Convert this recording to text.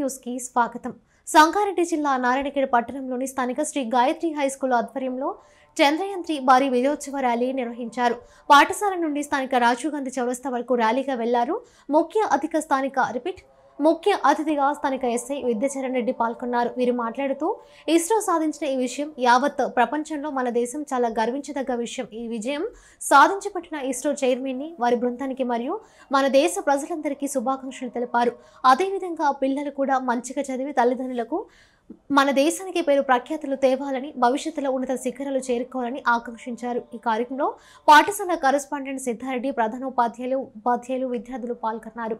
news కి స్వాగతం సంగారెడ్డి జిల్లా నారాయణఖేడ్ పట్టణంలోని స్థానిక శ్రీ గాయత్రి హై స్కూల్ ఆధ్వర్యంలో చంద్రయాన్ త్రీ భారీ విజయోత్సవ ర్యాలీ నిర్వహించారు పాఠశాల నుండి స్థానిక రాజీవ్ గాంధీ చౌరస్తా వరకు ర్యాలీగా వెళ్లారు ముఖ్య అధిక స్థానిక రిపీట్ ముఖ్య అతిథిగా స్థానిక ఎస్ఐ విద్యాచరణ్ రెడ్డి పాల్గొన్నారు వీరు మాట్లాడుతూ ఇస్రో సాధించిన ఈ విషయం యావత్ ప్రపంచంలో మన దేశం చాలా గర్వించదగ్గ విషయం ఈ విజయం సాధించబట్టిన ఇస్రో చైర్మన్ ని వారి బృందానికి మరియు మన దేశ ప్రజలందరికీ శుభాకాంక్షలు తెలిపారు అదేవిధంగా పిల్లలు కూడా మంచిగా చదివి తల్లిదండ్రులకు మన దేశానికి పేరు ప్రఖ్యాతులు తేవాలని భవిష్యత్తులో ఉన్నత శిఖరాలు చేరుకోవాలని ఆకాంక్షించారు ఈ కార్యక్రమంలో పాఠశాల కరస్పాండెంట్ సిద్ధారెడ్డి ప్రధానోపాధ్యాయులు ఉపాధ్యాయులు విద్యార్థులు పాల్గొన్నారు